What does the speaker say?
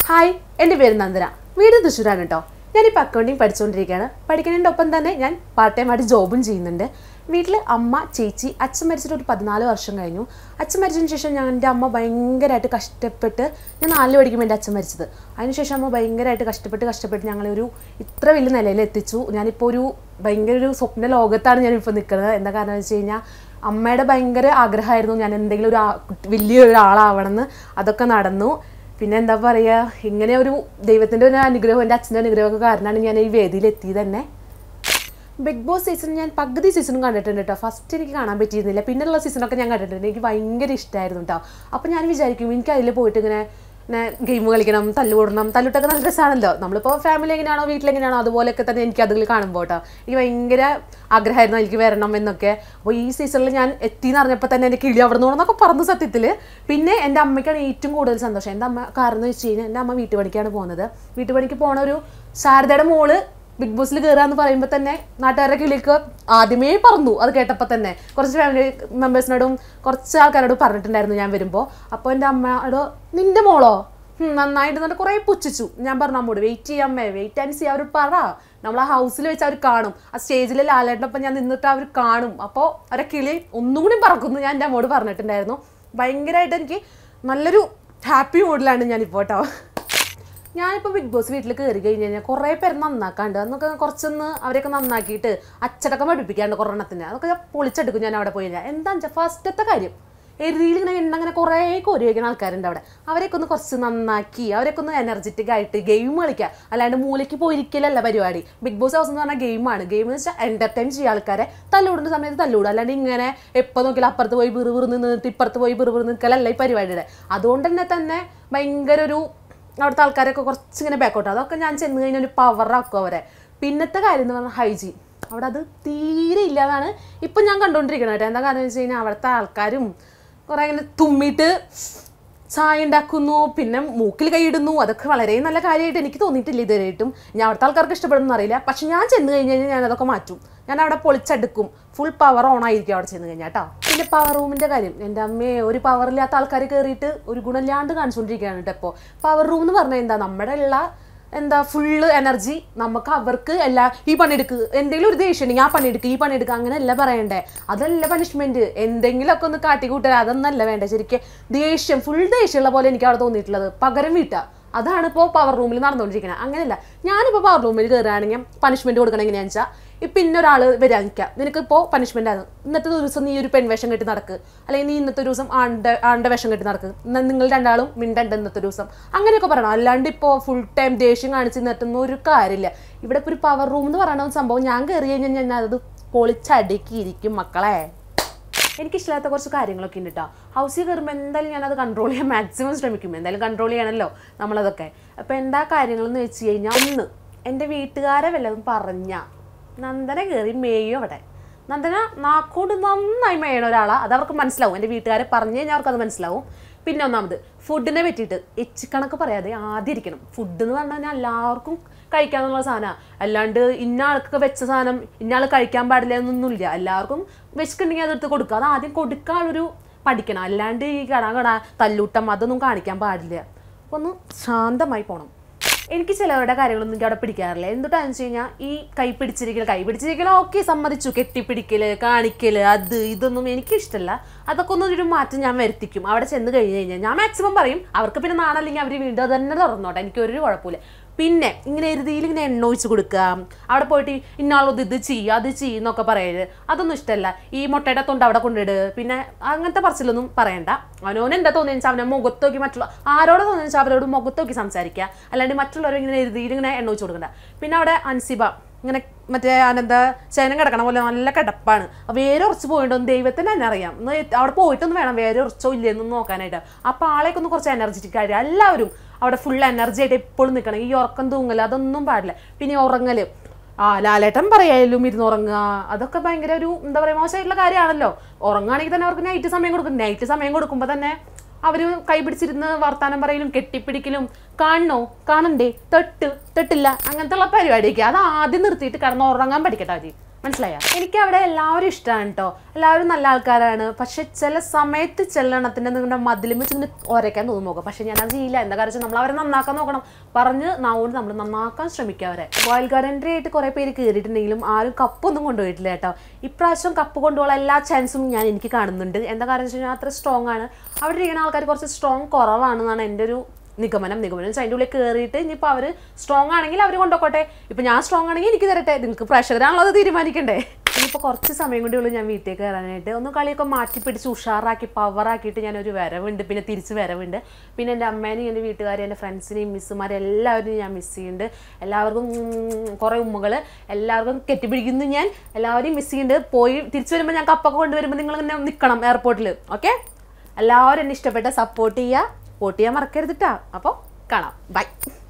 hi എൻ്റെ പേര് നന്ദന വീട് തൃശ്ശൂരാണ് കേട്ടോ ഞാനിപ്പോൾ അക്കൗണ്ടിങ് പഠിച്ചുകൊണ്ടിരിക്കുകയാണ് പഠിക്കുന്നതിൻ്റെ ഒപ്പം തന്നെ ഞാൻ പാർട്ട് ടൈം ആയിട്ട് ജോബും ചെയ്യുന്നുണ്ട് വീട്ടിൽ അമ്മ ചേച്ചി അച്ഛൻ മരിച്ചിട്ട് ഒരു പതിനാല് വർഷം കഴിഞ്ഞു അച്ഛൻ മരിച്ചതിന് ശേഷം ഞാൻ എൻ്റെ അമ്മ ഭയങ്കരമായിട്ട് കഷ്ടപ്പെട്ട് ഞാൻ നാലിൽ പഠിക്കുമ്പോൾ എൻ്റെ അച്ഛൻ മരിച്ചത് അതിനുശേഷം അമ്മ ഭയങ്കരമായിട്ട് കഷ്ടപ്പെട്ട് കഷ്ടപ്പെട്ട് ഞങ്ങളൊരു ഇത്ര വലിയ നിലയിൽ എത്തിച്ചു ഞാനിപ്പോൾ ഒരു ഭയങ്കര ഒരു സ്വപ്ന ലോകത്താണ് ഞാനിപ്പോൾ നിൽക്കുന്നത് എന്താ കാരണം എന്ന് വെച്ച് കഴിഞ്ഞാൽ അമ്മയുടെ ഭയങ്കര ആഗ്രഹമായിരുന്നു ഞാൻ എന്തെങ്കിലും ഒരു ആ- വലിയ ഒരാളാവണമെന്ന് അതൊക്കെ നടന്നു പിന്നെ എന്താ പറയുക ഇങ്ങനെ ഒരു ദൈവത്തിൻ്റെ ഒരു അനുഗ്രഹം എൻ്റെ അച്ഛൻ്റെ അനുഗ്രഹമൊക്കെ കാരണമാണ് ഞാൻ ഈ വേദിയിൽ എത്തിയത് തന്നെ ബിഗ് ബോസ് സീസൺ ഞാൻ പകുതി സീസണും കണ്ടിട്ടുണ്ട് കേട്ടോ ഫസ്റ്റ് എനിക്ക് കാണാൻ പറ്റിയിരുന്നില്ല പിന്നെയുള്ള സീസണൊക്കെ ഞാൻ കണ്ടിട്ടുണ്ട് എനിക്ക് ഭയങ്കര ഇഷ്ടമായിരുന്നു കേട്ടോ അപ്പോൾ ഞാൻ വിചാരിക്കും എനിക്ക് അതിൽ പോയിട്ട് ഇങ്ങനെ ഇങ്ങനെ ഗെയിം കളിക്കണം തല്ലുകൂടണം തല്ലുട്ടൊക്കെ നല്ല രസമാണല്ലോ നമ്മളിപ്പോൾ ഫാമിലി എങ്ങനെയാണോ വീട്ടിലെങ്ങനെയാണോ അതുപോലെയൊക്കെ തന്നെ എനിക്ക് അതിൽ കാണുമ്പോൾ കേട്ടോ എനിക്ക് ഭയങ്കര ആഗ്രഹമായിരുന്നു എനിക്ക് വരണം എന്നൊക്കെ അപ്പോൾ ഈ സീസണിൽ ഞാൻ എത്തി എന്ന് അറിഞ്ഞപ്പോൾ തന്നെ എൻ്റെ കിളി അവിടെ നിന്നൊക്കെ പറഞ്ഞു സത്യത്തിൽ പിന്നെ എൻ്റെ അമ്മയ്ക്കാണ് ഏറ്റവും കൂടുതൽ സന്തോഷം എൻ്റെ അമ്മ കാരണം എന്ന് വെച്ച് കഴിഞ്ഞാൽ എൻ്റെ അമ്മ വീട്ടുപണിക്കാണ് പോകുന്നത് വീട്ടുപണിക്ക് പോണ ഒരു ശാരദയുടെ മോള് ബിഗ് ബോസിൽ കയറാന്ന് പറയുമ്പോൾ തന്നെ നാട്ടുകാരുടെ കിളിക്ക് ആദ്യമേ പറന്നു അത് കേട്ടപ്പോൾ തന്നെ കുറച്ച് ഫാമിലി മെമ്പേഴ്സിനോടും കുറച്ച് ആൾക്കാരോടും പറഞ്ഞിട്ടുണ്ടായിരുന്നു ഞാൻ വരുമ്പോൾ അപ്പോൾ എൻ്റെ അമ്മയോട് നിന്റെ മോളോ ഹും, നന്നായിട്ട് എന്നിട്ട് കുറേ പുച്ഛിച്ചു ഞാൻ പറഞ്ഞു അമ്മോട് വെയിറ്റ് ചെയ്യാമ്മേ വെയിറ്റ് ആൻഡ് സി അവർ പറ നമ്മൾ ആ ഹൗസിൽ വെച്ച് അവർ കാണും ആ സ്റ്റേജിൽ ലാലേട്ടനൊപ്പം ഞാൻ നിന്നിട്ട് അവർ കാണും അപ്പോൾ അവരെ കിളി ഒന്നും കൂടി പറക്കുന്നു ഞാൻ എൻ്റെ അമ്മോട് പറഞ്ഞിട്ടുണ്ടായിരുന്നു ഭയങ്കരമായിട്ട് എനിക്ക് നല്ലൊരു ഹാപ്പി മൂഡിലാണ് ഞാനിപ്പോൾ കേട്ടോ ഞാനിപ്പോൾ ബിഗ് ബോസ് വീട്ടിൽ കയറി കഴിഞ്ഞ് കഴിഞ്ഞാൽ കുറേ പേര് നന്നാക്കാണ്ട് അന്നൊക്കെ കുറച്ചൊന്ന് അവരെയൊക്കെ നന്നാക്കിയിട്ട് അച്ചടക്കം പഠിപ്പിക്കാണ്ട് കൊറോണത്തിന് അതൊക്കെ ഞാൻ പൊളിച്ചെടുക്കും ഞാൻ അവിടെ പോയി കഴിഞ്ഞാൽ എന്താ വെച്ചാൽ ഫസ്റ്റത്തെ കാര്യം എഴുതിയിൽ ഇങ്ങനെ എണ്ണ അങ്ങനെ കുറേ കോരി വയ്ക്കുന്ന ആൾക്കാരുണ്ട് അവിടെ അവരെയൊക്കെ ഒന്ന് കുറച്ച് നന്നാക്കി അവരെയൊക്കെ ഒന്ന് എനർജറ്റിക് ആയിട്ട് ഗെയിം കളിക്കുക അല്ലാണ്ട് മൂലയ്ക്ക് പോയിരിക്കലല്ല പരിപാടി ബിഗ് ബോസ് ഹൗസ് എന്ന് പറഞ്ഞാൽ ഗെയിമാണ് ഗെയിം എന്ന് വെച്ചാൽ എൻ്റർടൈൻ ചെയ്യുക ആൾക്കാരെ തല്ലുവിടുന്ന സമയത്ത് തല്ലുവിടുക അല്ലാണ്ട് ഇങ്ങനെ എപ്പോൾ നോക്കിയാലും അപ്പുറത്ത് പോയി ബിറു ബിറു നിന്നിട്ട് ഇപ്പുറത്ത് പോയി ബിറു ബിറു നിൽക്കലല്ല ഈ പരിപാടിയുടെ അതുകൊണ്ട് തന്നെ തന്നെ ഭയങ്കര ഒരു അവിടുത്തെ ആൾക്കാരൊക്കെ കുറച്ചിങ്ങനെ ബാക്കോട്ട് അതൊക്കെ ഞാൻ ചെന്ന് കഴിഞ്ഞാൽ ഒരു പവറാക്കും അവരെ പിന്നത്തെ കാര്യം എന്ന് പറഞ്ഞാൽ ഹൈജീൻ അവിടെ അത് തീരെ ഇല്ലാതാണ് ഇപ്പം ഞാൻ കണ്ടുകൊണ്ടിരിക്കണം കേട്ടോ എന്താ കാരണം എന്ന് വെച്ച് കഴിഞ്ഞാൽ അവിടുത്തെ ആൾക്കാരും കുറേ ഇങ്ങനെ തുമ്മിയിട്ട് ചായ ഉണ്ടാക്കുന്നു പിന്നെ മൂക്കിൽ കൈയിടുന്നു അതൊക്കെ വളരെ നല്ല കാര്യമായിട്ട് എനിക്ക് തോന്നിയിട്ടില്ല ഇതുവരെയായിട്ടും ഞാൻ അവിടുത്തെ ആൾക്കാർക്ക് ഇഷ്ടപ്പെടുന്നു അറിയില്ല പക്ഷെ ഞാൻ ചെന്ന് കഴിഞ്ഞ് കഴിഞ്ഞാൽ ഞാൻ അതൊക്കെ മാറ്റും ഞാൻ അവിടെ പൊളിച്ചെടുക്കും ഫുൾ പവർ ഓൺ ആയിരിക്കും അവിടെ ചെന്ന് കഴിഞ്ഞാൽ കേട്ടോ പിന്നെ പവർ റൂമിൻ്റെ കാര്യം എൻ്റെ അമ്മയെ ഒരു പവർ ഇല്ലാത്ത ആൾക്കാർ കയറിയിട്ട് ഒരു ഗുണമില്ലാണ്ട് കാണിച്ചുകൊണ്ടിരിക്കുകയാണ് കേട്ടോ ഇപ്പോൾ പവർ റൂം എന്ന് പറഞ്ഞാൽ എന്താ നമ്മുടെ ഉള്ള എന്താ ഫുള്ള് എനർജി നമുക്ക് അവർക്ക് എല്ലാ ഈ പണിയെടുക്ക് എന്തെങ്കിലും ഒരു ദേഷ്യം ഉണ്ടെങ്കിൽ ആ പണിയെടുക്ക് ഈ പണിയെടുക്ക് അങ്ങനെയല്ല പറയണ്ടേ അതല്ല പണിഷ്മെന്റ് എന്തെങ്കിലുമൊക്കെ ഒന്ന് കാട്ടിക്കൂട്ടുക അതൊന്നല്ല വേണ്ടേ ശരിക്കും ദേഷ്യം ഫുൾ ദേഷ്യമുള്ള പോലെ എനിക്ക് അവിടെ തോന്നിയിട്ടുള്ളത് പകരം വീട്ടുക അതാണ് ഇപ്പോൾ പവർ റൂമിൽ നടന്നുകൊണ്ടിരിക്കുന്നത് അങ്ങനെയല്ല ഞാനിപ്പോൾ പവർ റൂമിൽ കയറുകയാണെങ്കിൽ പണിഷ്മെന്റ് കൊടുക്കണം എങ്ങനെയാണെന്ന് വെച്ചാൽ ഇപ്പം ഇന്നൊരാൾ വരാൻ നിൽക്കുക നിനക്കിപ്പോൾ പണിഷ്മെന്റ് ആണ് ഇന്നത്തെ ദിവസം നീ ഒരു പെൺവേഷം കെട്ടി നടക്ക് അല്ലെങ്കിൽ നീ ഇന്നത്തെ ദിവസം ആണ്ട ആണ്ട വേഷം കെട്ടി നടക്ക് എന്നാ നിങ്ങൾ രണ്ടാളും മിണ്ടണ്ട ഇന്നത്തെ ദിവസം അങ്ങനെയൊക്കെ പറയണം അല്ലാണ്ട് ഇപ്പോൾ ഫുൾ ടൈം ദേഷ്യം കാണിച്ച് നിർത്തുന്ന ഒരു കാര്യമില്ല ഇവിടെ ഇപ്പോൾ ഒരു പവർ റൂം എന്ന് പറയുന്ന ഒരു സംഭവം ഞാൻ കയറി കഴിഞ്ഞാൽ ഞാൻ അത് പൊളിച്ചടുക്കിയിരിക്കും മക്കളെ എനിക്കിഷ്ടമില്ലാത്ത കുറച്ച് കാര്യങ്ങളൊക്കെ ഉണ്ട് കേട്ടോ ഹൗസിൽ കയറുമ്പോൾ എന്തായാലും ഞാനത് കൺട്രോൾ ചെയ്യാൻ മാക്സിമം ശ്രമിക്കും എന്തായാലും കൺട്രോൾ ചെയ്യണമല്ലോ നമ്മളതൊക്കെ അപ്പോൾ എന്താ കാര്യങ്ങളെന്ന് വെച്ച് കഴിഞ്ഞാൽ ഒന്ന് എൻ്റെ വീട്ടുകാരെ വല്ലതും പറഞ്ഞ നന്ദന കയറി മേയും അവിടെ നന്ദന നാക്കോട് നന്നായി മേയണ ഒരാളാണ് അത് അവർക്ക് മനസ്സിലാവും എൻ്റെ വീട്ടുകാരെ പറഞ്ഞു കഴിഞ്ഞാൽ അവർക്ക് അത് മനസ്സിലാവും പിന്നെ ഒന്നാമത് ഫുഡിനെ പറ്റിയിട്ട് എച്ചിക്കണക്ക് പറയാതെ ആദ്യം ഇരിക്കണം ഫുഡ് എന്ന് പറഞ്ഞു കഴിഞ്ഞാൽ എല്ലാവർക്കും കഴിക്കാന്നുള്ള സാധനമാണ് അല്ലാണ്ട് ഇന്ന ആൾക്കൊക്കെ വെച്ച സാധനം ഇന്ന ആൾ കഴിക്കാൻ പാടില്ല എന്നൊന്നുമില്ല എല്ലാവർക്കും വെച്ചിട്ടുണ്ടെങ്കിൽ അതെടുത്ത് കൊടുക്കുക അത് ആദ്യം കൊടുക്കാനുള്ളൊരു പഠിക്കണം അല്ലാണ്ട് ഈ കട കട തല്ലൂട്ടം അതൊന്നും കാണിക്കാൻ പാടില്ല അപ്പോൾ ഒന്ന് ശാന്തമായി പോകണം എനിക്ക് ചിലവരുടെ കാര്യങ്ങളൊന്നും എനിക്ക് അവിടെ പിടിക്കാറില്ല എന്തുട്ടാന്ന് വെച്ച് കഴിഞ്ഞാൽ ഈ കൈ പിടിച്ചിരിക്കൽ കൈ പിടിച്ചിരിക്കൽ ഓക്കെ സമ്മതിച്ചു കെട്ടിപ്പിടിക്കല് കാണിക്കല് അത് ഇതൊന്നും എനിക്ക് ഇഷ്ടമല്ല അതൊക്കെ ഒന്നും ഒരു മാറ്റം ഞാൻ വരുത്തിക്കും അവിടെ ചെന്ന് കഴിഞ്ഞ് കഴിഞ്ഞാൽ ഞാൻ മാക്സിമം പറയും അവർക്ക് പിന്നെ നാണല്ലെങ്കിൽ അവർ വീണ്ടും അത് തന്നെ തുറന്നോട്ടെ എനിക്ക് ഒരു കുഴപ്പമില്ല പിന്നെ ഇങ്ങനെ എരുതിയിൽ ഇങ്ങനെ എണ്ണ ഒഴിച്ച് കൊടുക്കുക അവിടെ പോയിട്ട് ഇന്നാളത് ഇത് ചെയ്യുക അത് ചെയ്യുന്നൊക്കെ പറയരുത് അതൊന്നും ഇഷ്ടമല്ല ഈ മുട്ടയുടെ തൊണ്ട് അവിടെ കൊണ്ടിട് പിന്നെ അങ്ങനത്തെ പറച്ചിലൊന്നും പറയണ്ട അവനോന് എന്താ തോന്നിയെന്ന് വെച്ചാൽ അവനെ മുഖത്ത് നോക്കി മറ്റുള്ള ആരോട് തോന്നിയെന്ന് വെച്ചാൽ അവരോട് മുഖത്ത് നോക്കി സംസാരിക്കുക അല്ലാണ്ട് മറ്റുള്ളവർ ഇങ്ങനെ എരുതിയിൽ ഇങ്ങനെ എണ്ണ ഒഴിച്ച് കൊടുക്കണ്ട പിന്നെ അവിടെ അൻസിബ ഇങ്ങനെ മറ്റേ അനന്ത ശയനം കിടക്കണ പോലെ നല്ല കിടപ്പാണ് വേറെ ഉറച്ച് പോയിട്ടൊന്നും ദൈവത്തിന് തന്നെ അറിയാം ഒന്ന് എത്തി- അവിടെ പോയിട്ടൊന്നും വേണം വേറെ ഉറച്ചോ ഇല്ലെന്നും നോക്കാനായിട്ട് അപ്പോൾ ആളെയൊക്കെ ഒന്ന് കുറച്ച് എനർജറ്റിക് ആയിട്ട് എല്ലാവരും അവിടെ ഫുൾ എനർജി ആയിട്ട് എപ്പോഴും നിൽക്കണം ഈ ഉറക്കം തൂങ്ങൽ അതൊന്നും പാടില്ല പിന്നെ ഈ ഉറങ്ങൽ ആ ലാലേട്ടൻ പറയായാലും ഇരുന്ന് ഉറങ്ങുക അതൊക്കെ ഭയങ്കര ഒരു എന്താ പറയുക മോശമായിട്ടുള്ള കാര്യമാണല്ലോ ഉറങ്ങുകയാണെങ്കിൽ തന്നെ അവർക്ക് നൈറ്റ് സമയം കൊടുക്കും നൈറ്റ് സമയം കൊടുക്കുമ്പോൾ തന്നെ അവർ കൈ പിടിച്ചിരുന്ന് വർത്താനം പറയലും കെട്ടിപ്പിടിക്കലും കാണണോ കാണണ്ടേ തൊട്ട് തൊട്ടില്ല അങ്ങനത്തെ ഉള്ള പരിപാടിയൊക്കെ അത് ആദ്യം നിർത്തിയിട്ട് കിടന്ന് ഉറങ്ങാൻ പഠിക്കട്ടെ അവർ മനസ്സിലായോ എനിക്ക് അവിടെ എല്ലാവരും ഇഷ്ടമാണ് കേട്ടോ എല്ലാവരും നല്ല ആൾക്കാരാണ് പക്ഷെ ചില സമയത്ത് ചെല്ലണത്തിൻ്റെ നിങ്ങളുടെ മതിലും വെച്ച് ഇങ്ങനെ ഒരയ്ക്കാൻ തോന്നും നോക്കാം പക്ഷെ ഞാൻ അത് ചെയ്യില്ല എന്താ കാരണം നമ്മൾ അവരെ നന്നാക്കാൻ നോക്കണം പറഞ്ഞ് നാവുകൊണ്ട് നമ്മൾ നന്നാക്കാൻ ശ്രമിക്കുക അവരെ വൈൽഡ് ഗാർഡൻ്റെ ആയിട്ട് കുറേ പേര് കയറിയിട്ടുണ്ടെങ്കിലും ആരും കപ്പൊന്നും കൊണ്ടുപോയിട്ടില്ല കേട്ടോ ഇപ്രാവശ്യം കപ്പ് കൊണ്ടുപോകാൻ എല്ലാ ചാൻസും ഞാൻ എനിക്ക് കാണുന്നുണ്ട് എന്താ കാരണം വെച്ച് കഴിഞ്ഞാൽ അത്ര സ്ട്രോങ് ആണ് അവിടെ ഇരിക്കുന്ന ആൾക്കാർ കുറച്ച് സ്ട്രോങ് കുറവാണെന്നാണ് എൻ്റെ ഒരു നിഗമനം നിഗമനം വെച്ചാൽ അതിൻ്റെ ഉള്ളിൽ കയറിയിട്ട് ഇനിയിപ്പോൾ അവർ സ്ട്രോങ് ആണെങ്കിൽ അവർ കൊണ്ടുപോട്ടെ ഇപ്പം ഞാൻ സ്ട്രോങ് ആണെങ്കിൽ എനിക്ക് തരട്ടെ നിങ്ങൾക്ക് പ്രഷറാണല്ലോ അത് തീരുമാനിക്കണ്ടേ ഇനിയിപ്പോൾ കുറച്ച് സമയം കൂടി ഉള്ളൂ ഞാൻ വീട്ടിൽ കയറാനായിട്ട് ഒന്ന് കളിയൊക്കെ മാറ്റി പിടിച്ച് ഉഷാറാക്കി പവറാക്കിയിട്ട് ഞാനൊരു വരവുണ്ട് പിന്നെ തിരിച്ച് വരവുണ്ട് പിന്നെ എൻ്റെ അമ്മേനെയും എൻ്റെ വീട്ടുകാരെയും എൻ്റെ ഫ്രണ്ട്സിനെയും മിസ്സുമാരെയും എല്ലാവരെയും ഞാൻ മിസ് ചെയ്യുന്നുണ്ട് എല്ലാവർക്കും ഉം, കുറേ ഉമ്മകൾ എല്ലാവർക്കും കെട്ടിപ്പിടിക്കുന്നു ഞാൻ എല്ലാവരെയും മിസ് ചെയ്യുന്നുണ്ട് പോയി തിരിച്ചു വരുമ്പോൾ ഞാൻ കപ്പൊക്കെ കൊണ്ടുവരുമ്പോൾ നിങ്ങൾ ഇങ്ങനെ നിൽക്കണം എയർപോർട്ടിൽ ഓക്കെ എല്ലാവരും എന്നെ ഇഷ്ടപ്പെട്ട സപ്പോർട്ട് ചെയ്യുക വോട്ട് ചെയ്യാൻ മറക്കരുത് കേട്ടോ അപ്പോൾ കാണാം ബൈ